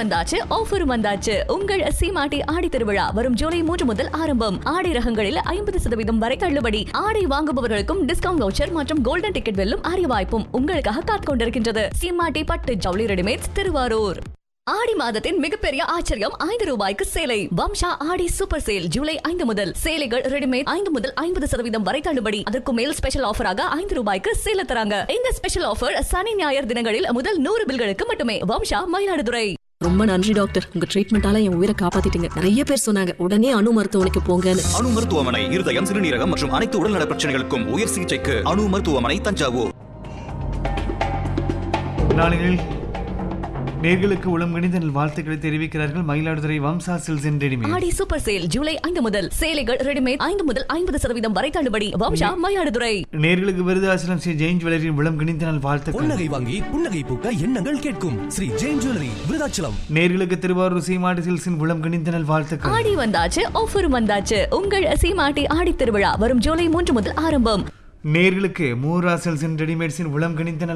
வந்தாச்சு ஆஃபர் வந்தாச்சு உங்கள் சீமாட்டி ஆடி திருவிழா வரும் ஜூலை மூன்று முதல் ஆரம்பம் ஆடை ரகங்களில் ஐம்பது சதவீதம் வரை தள்ளுபடி ஆடை வாங்குபவர்களுக்கும் டிஸ்கவுண்ட் வவுச்சர் மற்றும் கோல்டன் டிக்கெட் வெல்லும் அரிய வாய்ப்பும் உங்களுக்காக காத்துக் கொண்டிருக்கின்றது சீமாட்டி பட்டு ஜவுளி ரெடிமேட்ஸ் திருவாரூர் ஆடி மாதத்தின் மிகப்பெரிய ஆச்சரியம் ஐந்து ரூபாய்க்கு சேலை வம்சா ஆடி சூப்பர் சேல் ஜூலை ஐந்து முதல் சேலைகள் ரெடிமேட் ஐந்து முதல் ஐம்பது சதவீதம் வரை தள்ளுபடி அதற்கு மேல் ஸ்பெஷல் ஆஃபராக ஐந்து ரூபாய்க்கு சேல தராங்க இந்த ஸ்பெஷல் ஆஃபர் சனி ஞாயிறு தினங்களில் முதல் நூறு பில்களுக்கு மட்டுமே வம்சா மயிலாடுதுறை ரொம்ப நன்றி டாக்டர் உங்க ட்ரீட்மெண்டால என் உயிரை காப்பாத்திட்டீங்க நிறைய பேர் சொன்னாங்க உடனே அணு மருத்துவமனைக்கு போங்கன்னு அணு மருத்துவமனை இருதயம் சிறுநீரகம் மற்றும் அனைத்து உடல்நல பிரச்சனைகளுக்கும் உயர் சிகிச்சைக்கு அணு மருத்துவமனை தஞ்சாவூர் நாளில் நேர்களுக்கு உளம் கணித வாழ்த்துக்களை தெரிவிக்கிறார்கள் Mayiladuthurai Vamsa silks and readymade Aadi super sale July ஐந்து முதல் சேலைகள் ரெடிமேட் ஐந்து முதல் ஐம்பது சதவீதம் வரை தள்ளுபடி வம்சா மயிலாடுதுறை நேர்களுக்கு விருதாசலம் ஸ்ரீ ஜெயின் ஜுவல்லரியின் உளம் கணித நாள் வாழ்த்துக்கள் புன்னகை வாங்கி புன்னகை பூக்க எண்ணங்கள் கேட்கும் ஸ்ரீ ஜெயின் ஜுவல்லரி விருதாச்சலம் நேர்களுக்கு திருவாரூர் சீமாட்டி சில்ஸின் உளம் கணித நாள் வாழ்த்துக்கள் ஆடி வந்தாச்சு ஆஃபர் வந்தாச்சு உங்கள் சீமாட்டி ஆடி திருவிழா வரும் ஜூலை மூன்று முதல் ஆரம்பம் நேர்களுக்கு மூரா சில்ஸ் அண்ட் ரெடிமேட்ஸின் உளம் கணித நாள்